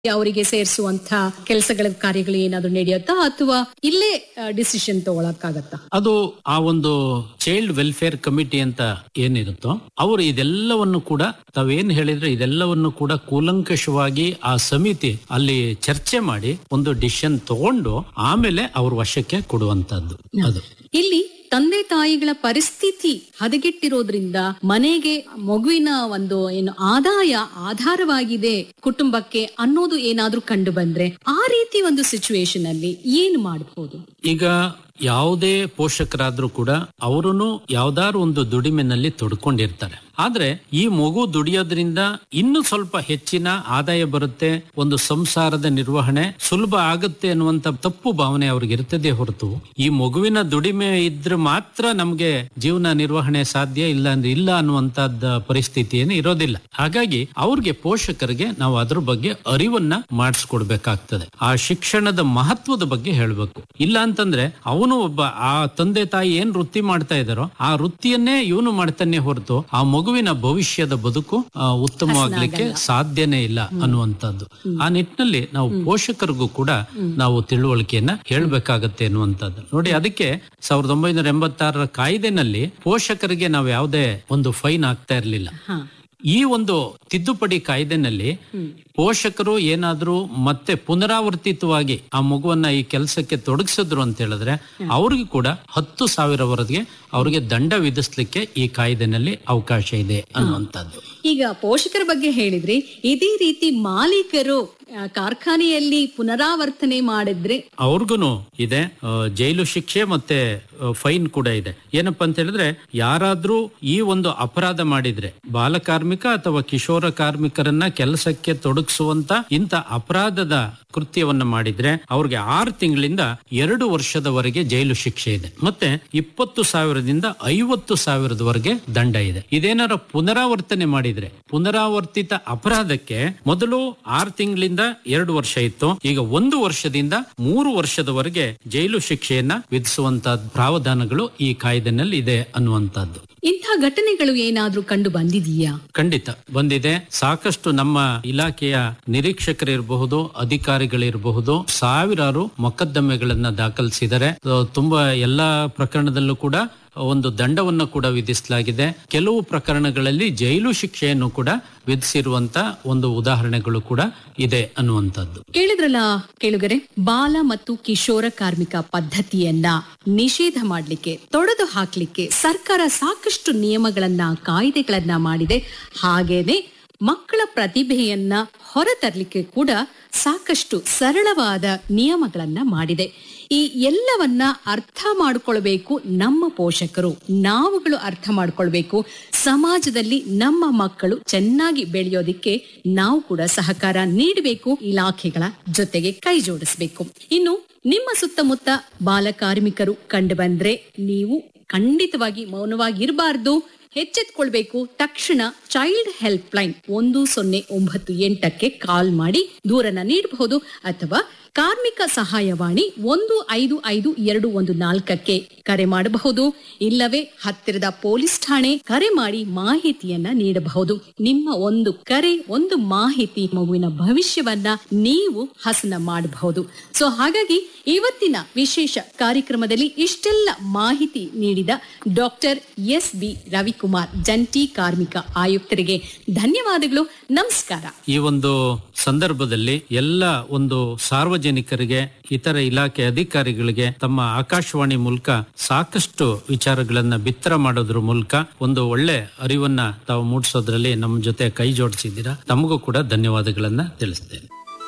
ಅವರಿಗೆ ಸೇರಿಸುವಂತ ಕೆಲಸಗಳ ಕಾರ್ಯಗಳು ಏನಾದ್ರು ನಡೆಯುತ್ತಾ ಅಥವಾ ಇಲ್ಲೇ ಡಿಸಿಷನ್ ತಗೊಳಕ್ಕಾಗತ್ತಾ ಅದು ಆ ಒಂದು ಚೈಲ್ಡ್ ವೆಲ್ಫೇರ್ ಕಮಿಟಿ ಅಂತ ಏನಿರುತ್ತೋ ಅವರು ಇದೆಲ್ಲವನ್ನು ಕೂಡ ತಾವೇನ್ ಹೇಳಿದ್ರೆ ಇದೆಲ್ಲವನ್ನು ಕೂಡ ಕೂಲಂಕಷವಾಗಿ ಆ ಸಮಿತಿ ಅಲ್ಲಿ ಚರ್ಚೆ ಮಾಡಿ ಒಂದು ಡಿಸಿಷನ್ ತಗೊಂಡು ಆಮೇಲೆ ಅವ್ರ ವಶಕ್ಕೆ ಕೊಡುವಂತದ್ದು ಅದು ಇಲ್ಲಿ ತಂದೆ ತಾಯಿಗಳ ಪರಿಸ್ಥಿತಿ ಹದಗೆಟ್ಟಿರೋದ್ರಿಂದ ಮನೆಗೆ ಮಗುವಿನ ಒಂದು ಏನು ಆದಾಯ ಆಧಾರವಾಗಿದೆ ಕುಟುಂಬಕ್ಕೆ ಅನ್ನೋದು ಏನಾದ್ರೂ ಕಂಡು ಬಂದ್ರೆ ಆ ರೀತಿ ಒಂದು ಸಿಚುವೇಶನ್ ಅಲ್ಲಿ ಏನ್ ಮಾಡಬಹುದು ಈಗ ಯಾವುದೇ ಪೋಷಕರಾದ್ರೂ ಕೂಡ ಅವರೂ ಯಾವ್ದಾದ್ರು ಒಂದು ದುಡಿಮೆನಲ್ಲಿ ತೊಡ್ಕೊಂಡಿರ್ತಾರೆ ಆದ್ರೆ ಈ ಮಗು ದುಡಿಯೋದ್ರಿಂದ ಇನ್ನು ಸ್ವಲ್ಪ ಹೆಚ್ಚಿನ ಆದಾಯ ಬರುತ್ತೆ ಒಂದು ಸಂಸಾರದ ನಿರ್ವಹಣೆ ಸುಲಭ ಆಗುತ್ತೆ ಅನ್ನುವಂತ ತಪ್ಪು ಭಾವನೆ ಅವ್ರಿಗೆ ಇರ್ತದೆ ಹೊರತು ಈ ಮಗುವಿನ ದುಡಿಮೆ ಇದ್ರೆ ಮಾತ್ರ ನಮ್ಗೆ ಜೀವನ ನಿರ್ವಹಣೆ ಸಾಧ್ಯ ಇಲ್ಲ ಅಂದ್ರೆ ಇಲ್ಲ ಅನ್ನುವಂತದ್ದ ಪರಿಸ್ಥಿತಿ ಏನು ಇರೋದಿಲ್ಲ ಹಾಗಾಗಿ ಅವ್ರಿಗೆ ಪೋಷಕರಿಗೆ ನಾವು ಅದ್ರ ಬಗ್ಗೆ ಅರಿವನ್ನ ಮಾಡಿಸ್ಕೊಡ್ಬೇಕಾಗ್ತದೆ ಆ ಶಿಕ್ಷಣದ ಮಹತ್ವದ ಬಗ್ಗೆ ಹೇಳ್ಬೇಕು ಇಲ್ಲ ಅಂತಂದ್ರೆ ಅವನು ಒಬ್ಬ ಆ ತಂದೆ ತಾಯಿ ಏನ್ ವೃತ್ತಿ ಮಾಡ್ತಾ ಇದಾರೋ ಆ ವೃತ್ತಿಯನ್ನೇ ಇವನು ಮಾಡ್ತಾನೆ ಹೊರತು ಆ ಮಗುವಿನ ಭವಿಷ್ಯದ ಬದುಕು ಆ, ಉತ್ತಮವಾಗ್ಲಿಕ್ಕೆ ಸಾಧ್ಯನೇ ಇಲ್ಲ ಅನ್ನುವಂಥದ್ದು ಆ ನಿಟ್ಟಿನಲ್ಲಿ ನಾವು ಪೋಷಕರಿಗೂ ಕೂಡ ನಾವು ತಿಳುವಳಿಕೆಯನ್ನ ಹೇಳ್ಬೇಕಾಗತ್ತೆ ಅನ್ನುವಂಥದ್ದು ನೋಡಿ ಅದಕ್ಕೆ ಸಾವಿರದ ಒಂಬೈನೂರ ಎಂಬತ್ತಾರರ ಕಾಯ್ದೆನಲ್ಲಿ ಪೋಷಕರಿಗೆ ನಾವು ಯಾವುದೇ ಒಂದು ಫೈನ್ ಆಗ್ತಾ ಇರಲಿಲ್ಲ ಹಾ ಈ ಒಂದು ತಿದ್ದುಪಡಿ ಕಾಯ್ದೆನಲ್ಲಿ ಪೋಷಕರು ಏನಾದ್ರೂ ಮತ್ತೆ ಪುನರಾವರ್ತಿತವಾಗಿ ಆ ಮಗುವನ್ನ ಈ ಕೆಲಸಕ್ಕೆ ತೊಡಗಿಸಿದ್ರು ಅಂತ ಹೇಳಿದ್ರೆ ಅವ್ರಿಗೆ ಕೂಡ ಹತ್ತು ಸಾವಿರವರೆಗೆ ಅವ್ರಿಗೆ ದಂಡ ವಿಧಿಸ್ಲಿಕ್ಕೆ ಈ ಕಾಯ್ದೆನಲ್ಲಿ ಅವಕಾಶ ಇದೆ ಅನ್ನುವಂಥದ್ದು ಈಗ ಪೋಷಕರ ಬಗ್ಗೆ ಹೇಳಿದ್ರಿ ಇದೇ ರೀತಿ ಮಾಲೀಕರು ಆ, ಕಾರ್ಖಾನೆಯಲ್ಲಿ ಪುನರಾವರ್ತನೆ ಮಾಡಿದ್ರೆ ಅವ್ರಿಗೂ ಇದೆ ಆ, ಜೈಲು ಶಿಕ್ಷೆ ಮತ್ತೆ ಫೈನ್ ಕೂಡ ಇದೆ ಏನಪ್ಪಾ ಅಂತ ಹೇಳಿದ್ರೆ ಯಾರಾದ್ರೂ ಈ ಒಂದು ಅಪರಾಧ ಮಾಡಿದ್ರೆ ಬಾಲ ಕಾರ್ಮಿಕ ಅಥವಾ ಕಿಶೋರ ಕಾರ್ಮಿಕರನ್ನ ಕೆಲಸಕ್ಕೆ ತೊಡಗಿಸುವಂತ ಇಂತ ಅಪರಾಧದ ಕೃತ್ಯವನ್ನ ಮಾಡಿದ್ರೆ ಅವ್ರಿಗೆ ಆರು ತಿಂಗಳಿಂದ ಎರಡು ವರ್ಷದವರೆಗೆ ಜೈಲು ಶಿಕ್ಷೆ ಇದೆ ಮತ್ತೆ ಇಪ್ಪತ್ತು ಸಾವಿರದಿಂದ ಐವತ್ತು ಸಾವಿರದವರೆಗೆ ದಂಡ ಇದೆ ಇದೇನಾರ ಪುನರಾವರ್ತನೆ ಮಾಡಿದ್ರೆ ಪುನರಾವರ್ತಿತ ಅಪರಾಧಕ್ಕೆ ಮೊದಲು ಆರು ತಿಂಗಳಿಂದ ಎರಡು ವರ್ಷ ಇತ್ತು ಈಗ ಒಂದು ವರ್ಷದಿಂದ ಮೂರು ವರ್ಷದವರೆಗೆ ಜೈಲು ಶಿಕ್ಷೆಯನ್ನ ವಿಧಿಸುವಂತ ಪ್ರಾವಧಾನಗಳು ಈ ಕಾಯ್ದೆನಲ್ಲಿ ಇದೆ ಅನ್ನುವಂಥದ್ದು ಇಂಥ ಘಟನೆಗಳು ಏನಾದ್ರೂ ಕಂಡು ಬಂದಿದೀಯಾ ಖಂಡಿತ ಬಂದಿದೆ ಸಾಕಷ್ಟು ನಮ್ಮ ಇಲಾಖೆಯ ನಿರೀಕ್ಷಕರಿರಬಹುದು ಅಧಿಕಾರಿಗಳಿರಬಹುದು ಸಾವಿರಾರು ಮೊಕದ್ದಮೆಗಳನ್ನ ದಾಖಲಿಸಿದರೆ ಅಹ್, ತುಂಬಾ ಎಲ್ಲಾ ಪ್ರಕರಣದಲ್ಲೂ ಕೂಡ ಒಂದು ದಂಡವನ್ನು ಕೂಡ ವಿಧಿಸಲಾಗಿದೆ ಕೆಲವು ಪ್ರಕರಣಗಳಲ್ಲಿ ಜೈಲು ಶಿಕ್ಷೆಯನ್ನು ಕೂಡ ವಿಧಿಸಿರುವಂತ ಒಂದು ಉದಾಹರಣೆಗಳು ಕೂಡ ಇದೆ ಅನ್ನುವಂಥದ್ದು ಕೇಳಿದ್ರಲ್ಲ ಕೇಳುಗರೆ ಬಾಲ ಮತ್ತು ಕಿಶೋರ ಕಾರ್ಮಿಕ ಪದ್ಧತಿಯನ್ನ ನಿಷೇಧ ಮಾಡ್ಲಿಕ್ಕೆ ತೊಡೆದು ಹಾಕ್ಲಿಕ್ಕೆ ಸರ್ಕಾರ ಸಾಕಷ್ಟು ನಿಯಮಗಳನ್ನ ಕಾಯ್ದೆಗಳನ್ನ ಮಾಡಿದೆ ಹಾಗೇನೆ ಮಕ್ಕಳ ಪ್ರತಿಭೆಯನ್ನ ಹೊರತರ್ಲಿಕ್ಕೆ ಕೂಡ ಸಾಕಷ್ಟು ಸರಳವಾದ ನಿಯಮಗಳನ್ನ ಮಾಡಿದೆ ಈ ಎಲ್ಲವನ್ನ ಅರ್ಥ ಮಾಡ್ಕೊಳ್ಬೇಕು ನಮ್ಮ ಪೋಷಕರು ನಾವುಗಳು ಅರ್ಥ ಮಾಡ್ಕೊಳ್ಬೇಕು ಸಮಾಜದಲ್ಲಿ ನಮ್ಮ ಮಕ್ಕಳು ಚೆನ್ನಾಗಿ ಬೆಳೆಯೋದಿಕ್ಕೆ ನಾವು ಕೂಡ ಸಹಕಾರ ನೀಡಬೇಕು ಇಲಾಖೆಗಳ ಜೊತೆಗೆ ಕೈ ಜೋಡಿಸಬೇಕು ಇನ್ನು ನಿಮ್ಮ ಸುತ್ತಮುತ್ತ ಬಾಲ ಕಾರ್ಮಿಕರು ಕಂಡು ಬಂದ್ರೆ ನೀವು ಖಂಡಿತವಾಗಿ ಮೌನವಾಗಿರಬಾರ್ದು ಎಚ್ಚೆತ್ಕೊಳ್ಬೇಕು ತಕ್ಷಣ ಚೈಲ್ಡ್ ಹೆಲ್ಪ್ ಲೈನ್ ಒಂದು ಸೊನ್ನೆ ಒಂಬತ್ತು ಎಂಟಕ್ಕೆ ಕಾಲ್ ಮಾಡಿ ದೂರನ್ನ ನೀಡಬಹುದು ಅಥವಾ ಕಾರ್ಮಿಕ ಸಹಾಯವಾಣಿ ಒಂದು ಐದು ಐದು ಎರಡು ಒಂದು ನಾಲ್ಕಕ್ಕೆ ಕರೆ ಮಾಡಬಹುದು ಇಲ್ಲವೇ ಹತ್ತಿರದ ಪೊಲೀಸ್ ಠಾಣೆ ಕರೆ ಮಾಡಿ ಮಾಹಿತಿಯನ್ನ ನೀಡಬಹುದು ನಿಮ್ಮ ಒಂದು ಕರೆ ಒಂದು ಮಾಹಿತಿ ಮಗುವಿನ ಭವಿಷ್ಯವನ್ನ ನೀವು ಹಸನ ಮಾಡಬಹುದು ಸೊ ಹಾಗಾಗಿ ಇವತ್ತಿನ ವಿಶೇಷ ಕಾರ್ಯಕ್ರಮದಲ್ಲಿ ಇಷ್ಟೆಲ್ಲ ಮಾಹಿತಿ ನೀಡಿದ ಡಾಕ್ಟರ್ ಎಸ್ ಬಿ ರವಿಕುಮಾರ್ ಜಂಟಿ ಕಾರ್ಮಿಕ ಆಯುಕ್ತರಿಗೆ ಧನ್ಯವಾದಗಳು ನಮಸ್ಕಾರ ಈ ಒಂದು ಸಂದರ್ಭದಲ್ಲಿ ಎಲ್ಲ ಒಂದು ಸಾರ್ವಜನಿಕರಿಗೆ ಇತರ ಇಲಾಖೆ ಅಧಿಕಾರಿಗಳಿಗೆ ತಮ್ಮ ಆಕಾಶವಾಣಿ ಮೂಲಕ ಸಾಕಷ್ಟು ವಿಚಾರಗಳನ್ನ ಬಿತ್ತರ ಮಾಡೋದ್ರ ಮೂಲಕ ಒಂದು ಒಳ್ಳೆ ಅರಿವನ್ನ ತಾವು ಮೂಡಿಸೋದ್ರಲ್ಲಿ ನಮ್ಮ ಜೊತೆ ಕೈ ಜೋಡಿಸಿದ್ದೀರಾ ತಮಗೂ ಕೂಡ ಧನ್ಯವಾದಗಳನ್ನ ತಿಳಿಸ್ತೇನೆ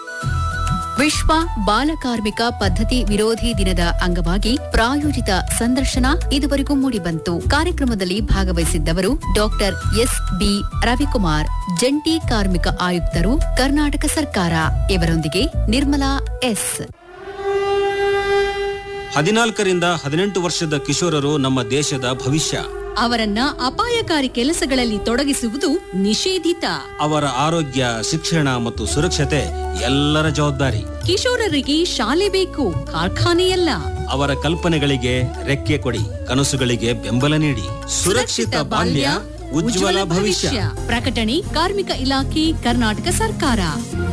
ವಿಶ್ವ ಬಾಲಕಾರ್ಮಿಕ ಪದ್ಧತಿ ವಿರೋಧಿ ದಿನದ ಅಂಗವಾಗಿ ಪ್ರಾಯೋಜಿತ ಸಂದರ್ಶನ ಇದುವರೆಗೂ ಮೂಡಿಬಂತು ಕಾರ್ಯಕ್ರಮದಲ್ಲಿ ಭಾಗವಹಿಸಿದ್ದವರು ಡಾಕ್ಟರ್ ಎಸ್ ಬಿ ರವಿಕುಮಾರ್ ಜಂಟಿ ಕಾರ್ಮಿಕ ಆಯುಕ್ತರು ಕರ್ನಾಟಕ ಸರ್ಕಾರ ಇವರೊಂದಿಗೆ ನಿರ್ಮಲಾ ಎಸ್ ಹದಿನಾಲ್ಕರಿಂದ ಹದಿನೆಂಟು ವರ್ಷದ ಕಿಶೋರರು ನಮ್ಮ ದೇಶದ ಭವಿಷ್ಯ ಅವರನ್ನ ಅಪಾಯಕಾರಿ ಕೆಲಸಗಳಲ್ಲಿ ತೊಡಗಿಸುವುದು ನಿಷೇಧಿತ ಅವರ ಆರೋಗ್ಯ ಶಿಕ್ಷಣ ಮತ್ತು ಸುರಕ್ಷತೆ ಎಲ್ಲರ ಜವಾಬ್ದಾರಿ ಕಿಶೋರರಿಗೆ ಶಾಲೆ ಬೇಕು ಕಾರ್ಖಾನೆಯಲ್ಲ ಅವರ ಕಲ್ಪನೆಗಳಿಗೆ ರೆಕ್ಕೆ ಕೊಡಿ ಕನಸುಗಳಿಗೆ ಬೆಂಬಲ ನೀಡಿ ಸುರಕ್ಷಿತ ಬಾಲ್ಯ ಉಜ್ವಲ ಭವಿಷ್ಯ ಪ್ರಕಟಣೆ ಕಾರ್ಮಿಕ ಇಲಾಖೆ ಕರ್ನಾಟಕ ಸರ್ಕಾರ